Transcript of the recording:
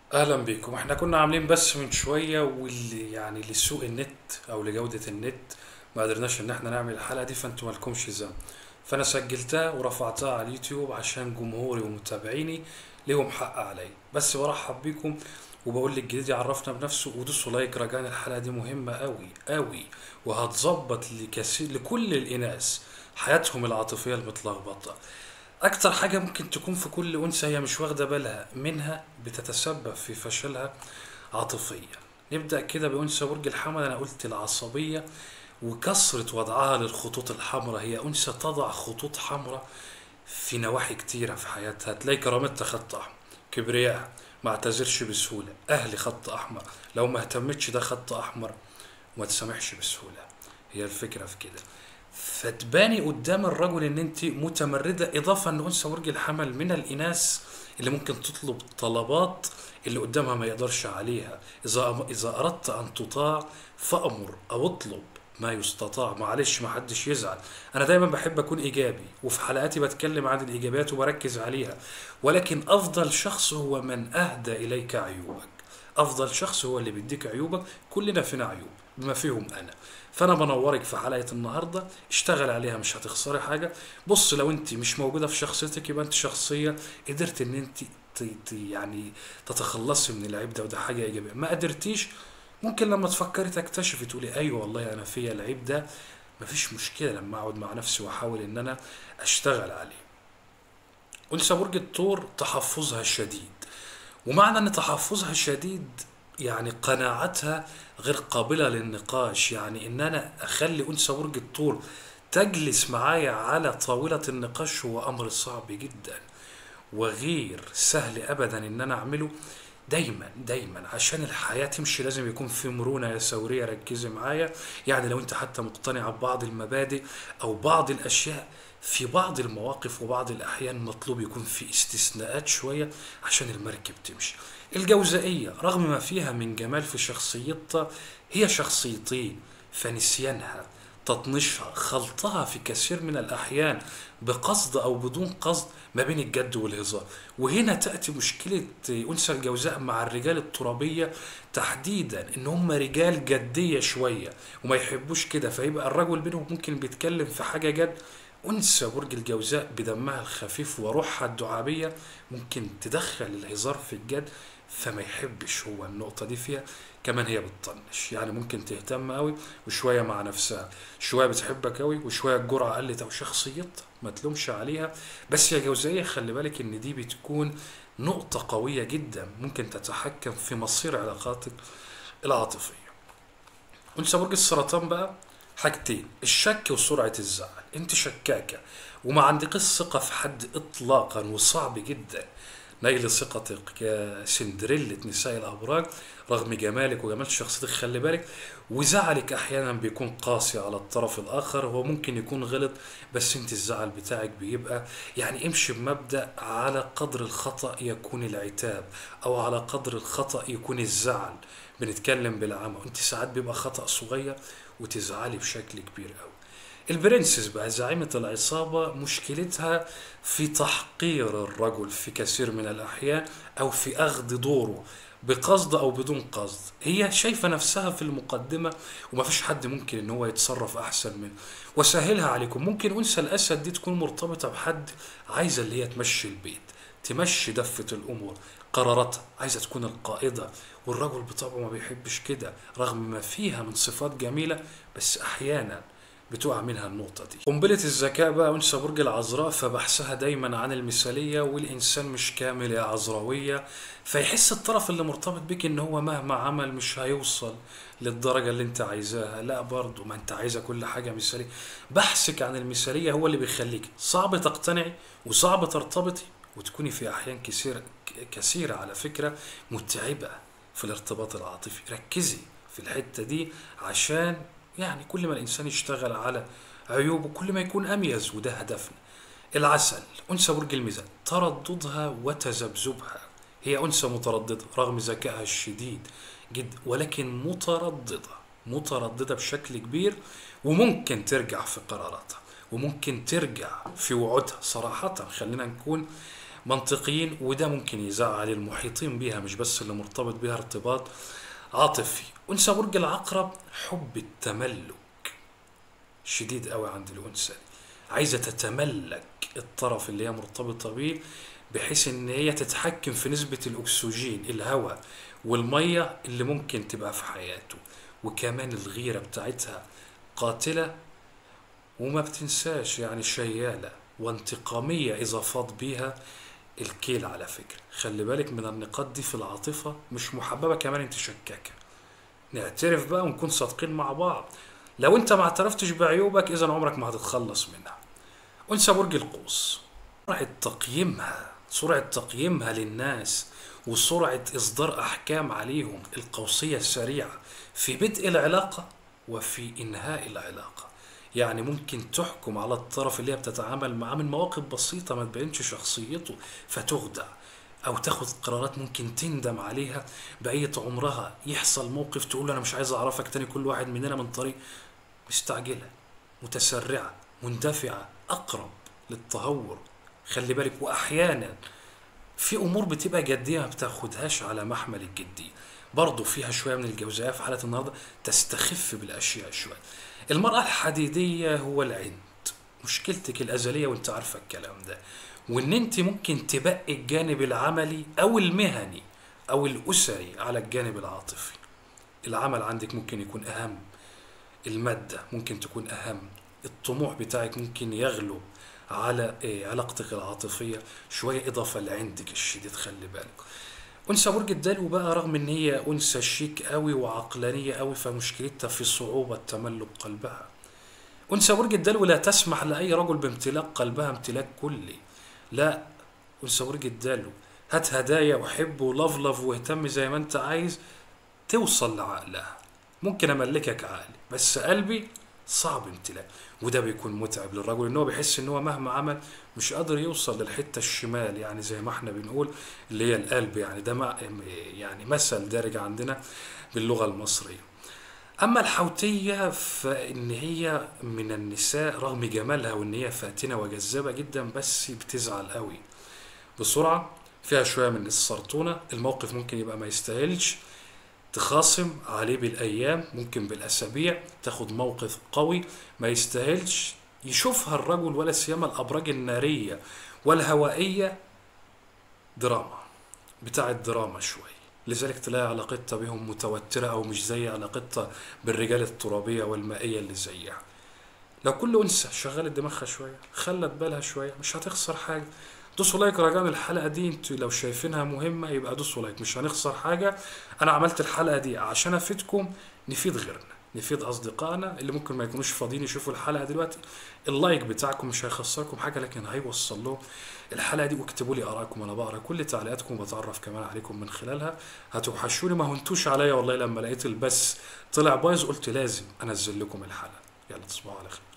اهلا بيكم احنا كنا عاملين بس من شوية واللي يعني لسوء النت او لجودة النت ما قدرناش ان احنا نعمل الحلقة دي فانتوا مالكمش ذنب فانا سجلتها ورفعتها على اليوتيوب عشان جمهوري ومتابعيني ليهم حق عليا بس برحب بيكم وبقول للجديد يعرفنا بنفسه ودوسوا لايك رجاء الحلقة دي مهمة قوي قوي وهتظبط لكثير لكل الاناث حياتهم العاطفية المتلخبطة أكتر حاجة ممكن تكون في كل أنثى هي مش واخدة بالها منها بتتسبب في فشلها عاطفيا نبدأ كده بأنثى برج الحمل أنا قلت العصبية وكثرة وضعها للخطوط الحمراء هي أنثى تضع خطوط حمراء في نواحي كتيرة في حياتها تلاقي كرامتها خط أحمر كبرياء ما اعتذرش بسهولة أهلي خط أحمر لو ما اهتمتش ده خط أحمر وما تسامحش بسهولة هي الفكرة في كده فتباني قدام الرجل ان انت متمردة اضافة ان انثى برج الحمل من الاناث اللي ممكن تطلب طلبات اللي قدامها ما يقدرش عليها اذا اذا اردت ان تطاع فامر او اطلب ما يستطاع معلش ما حدش يزعل انا دايما بحب اكون ايجابي وفي حلقاتي بتكلم عن الايجابيات وبركز عليها ولكن افضل شخص هو من اهدى اليك عيوبك افضل شخص هو اللي بيديك عيوبك كلنا فينا عيوب بما فيهم انا فانا بنورك في حلقه النهارده اشتغل عليها مش هتخسري حاجه بص لو انت مش موجوده في شخصيتك يبقى انت شخصيه قدرت ان انت ت- ت- يعني تتخلصي من العيب ده وده حاجه ايجابيه ما قدرتيش ممكن لما تفكري تكتشفي تقولي ايوه والله انا فيا العيب ده مفيش مشكله لما اقعد مع نفسي واحاول ان انا اشتغل عليه انثى برج الثور تحفظها شديد ومعنى ان تحفظها شديد يعني قناعتها غير قابلة للنقاش يعني ان انا اخلي انثى برج الثور تجلس معايا على طاولة النقاش هو امر صعب جدا وغير سهل ابدا ان انا اعمله دايما دايما عشان الحياة تمشي لازم يكون في مرونة يا ثورية ركزي معايا يعني لو انت حتى مقتنعة ببعض المبادئ او بعض الاشياء في بعض المواقف وبعض الاحيان مطلوب يكون في استثناءات شوية عشان المركب تمشي الجوزائية رغم ما فيها من جمال في شخصيتها هي شخصيتين فنسيانها تطنيشها خلطها في كثير من الأحيان بقصد أو بدون قصد ما بين الجد والهزار وهنا تأتي مشكلة أنثى الجوزاء مع الرجال الترابية تحديدا إن هم رجال جدية شوية وما يحبوش كده فيبقى الرجل بينهم ممكن بيتكلم في حاجة جد أنثى برج الجوزاء بدمها الخفيف وروحها الدعابية ممكن تدخل الهزار في الجد فما يحبش هو النقطة دي فيها كمان هي بتطنش يعني ممكن تهتم قوي وشوية مع نفسها شوية بتحبك قوي وشوية الجرعة قلت أو شخصيتها ما تلومش عليها بس يا جوزية خلي بالك إن دي بتكون نقطة قوية جدا ممكن تتحكم في مصير علاقاتك العاطفية انثى برج السرطان بقى حاجتين الشك وسرعة الزعل انت شكاكة وما عندكش ثقة في حد اطلاقا وصعب جدا نيل ثقتك يا سندريلة نساء الأبراج رغم جمالك وجمال شخصيتك خلي بالك وزعلك أحيانا بيكون قاسي على الطرف الآخر هو ممكن يكون غلط بس انت الزعل بتاعك بيبقى يعني امشي بمبدأ على قدر الخطأ يكون العتاب أو على قدر الخطأ يكون الزعل بنتكلم بالعامة انت ساعات بيبقى خطأ صغير وتزعلي بشكل كبير قوي البرنسس بقى زعيمة العصابة مشكلتها في تحقير الرجل في كثير من الأحيان أو في أخذ دوره بقصد أو بدون قصد هي شايفة نفسها في المقدمة ومفيش حد ممكن إن هو يتصرف أحسن منه وسهلها عليكم ممكن أنثى الأسد دي تكون مرتبطة بحد عايزة اللي هي تمشي البيت تمشي دفة الأمور قراراتها عايزة تكون القائدة والرجل بطبعه ما بيحبش كده رغم ما فيها من صفات جميلة بس أحيانا بتقع منها النقطة دي قنبلة الذكاء بقى أنثى برج العذراء فبحثها دايما عن المثالية والإنسان مش كامل يا عذراوية فيحس الطرف اللي مرتبط بيك إن هو مهما عمل مش هيوصل للدرجة اللي أنت عايزاها لا برضه ما أنت عايزة كل حاجة مثالية بحثك عن المثالية هو اللي بيخليك صعب تقتنعي وصعب ترتبطي وتكوني في أحيان كثيرة كثيرة على فكرة متعبة في الارتباط العاطفي ركزي في الحتة دي عشان يعني كل ما الإنسان يشتغل على عيوبه كل ما يكون أميز وده هدفنا العسل أنثى برج الميزان ترددها وتذبذبها هي أنثى مترددة رغم ذكائها الشديد جدا ولكن مترددة مترددة بشكل كبير وممكن ترجع في قراراتها وممكن ترجع في وعودها صراحة خلينا نكون منطقيين وده ممكن يزعل المحيطين بيها مش بس اللي مرتبط بيها ارتباط عاطفي أنثى برج العقرب حب التملك شديد قوي عند الأنثى دي عايزة تتملك الطرف اللي هي مرتبطة بيه بحيث ان هي تتحكم في نسبة الاكسجين الهواء والمية اللي ممكن تبقى في حياته وكمان الغيرة بتاعتها قاتلة وما بتنساش يعني شيالة وانتقامية إذا فاض بيها الكيل على فكرة خلي بالك من النقاط دي في العاطفة مش محببة كمان انت شكاكة نعترف بقى ونكون صادقين مع بعض لو انت ما اعترفتش بعيوبك اذا عمرك ما هتتخلص منها انثى برج القوس سرعة تقييمها سرعة تقييمها للناس وسرعة إصدار أحكام عليهم القوسية السريعة في بدء العلاقة وفي إنهاء العلاقة يعني ممكن تحكم على الطرف اللي هي بتتعامل معاه من مواقف بسيطة ما تبينش شخصيته فتخدع أو تاخد قرارات ممكن تندم عليها بقية عمرها يحصل موقف تقول له أنا مش عايز أعرفك تاني كل واحد مننا من طريق مستعجلة متسرعة مندفعة أقرب للتهور خلي بالك وأحيانا في أمور بتبقى جدية ما بتاخدهاش على محمل الجدية برضه فيها شوية من الجوزاء في حالة النهاردة تستخف بالأشياء شوية المرأة الحديدية هو العند مشكلتك الأزلية وانت عارفة الكلام ده وان انت ممكن تبقي الجانب العملي او المهني او الاسري على الجانب العاطفي العمل عندك ممكن يكون اهم المادة ممكن تكون اهم الطموح بتاعك ممكن يغلب على إيه علاقتك العاطفية شوية إضافة لعندك الشديد خلي بالك أنثى برج الدلو بقى رغم إن هي أنثى شيك قوي وعقلانية قوي فمشكلتها في صعوبة تملك قلبها أنثى برج الدلو لا تسمح لأي رجل بامتلاك قلبها امتلاك كلي لا أنثى برج الدلو هات هدايا وحب ولفلف واهتم زي ما أنت عايز توصل لعقلها ممكن أملكك عقلي بس قلبي صعب امتلاك وده بيكون متعب للرجل ان هو بيحس ان هو مهما عمل مش قادر يوصل للحته الشمال يعني زي ما احنا بنقول اللي هي القلب يعني ده مع يعني مثل دارج عندنا باللغه المصريه اما الحوتيه فان هي من النساء رغم جمالها وان هي فاتنه وجذابه جدا بس بتزعل قوي بسرعه فيها شويه من السرطونه الموقف ممكن يبقى ما يستاهلش تخاصم عليه بالايام ممكن بالاسابيع تاخد موقف قوي ما يستاهلش يشوفها الرجل ولا سيما الابراج الناريه والهوائيه دراما بتاع الدراما شويه لذلك تلاقي علاقتها بهم متوترة أو مش زي علاقتها بالرجال الترابية والمائية اللي زيها لو كل أنثى شغلت دماغها شوية خلت بالها شوية مش هتخسر حاجة دوسوا لايك رجاء الحلقة دي انتوا لو شايفينها مهمة يبقى دوسوا لايك مش هنخسر حاجة أنا عملت الحلقة دي عشان أفيدكم نفيد غيرنا نفيد أصدقائنا اللي ممكن ما يكونوش فاضيين يشوفوا الحلقة دلوقتي اللايك بتاعكم مش هيخسركم حاجة لكن هيوصل لهم الحلقة دي واكتبوا لي آرائكم أنا بقرا كل تعليقاتكم وبتعرف كمان عليكم من خلالها هتوحشوني ما هنتوش عليا والله لما لقيت البث طلع بايظ قلت لازم أنزل لكم الحلقة يلا تصبحوا على خير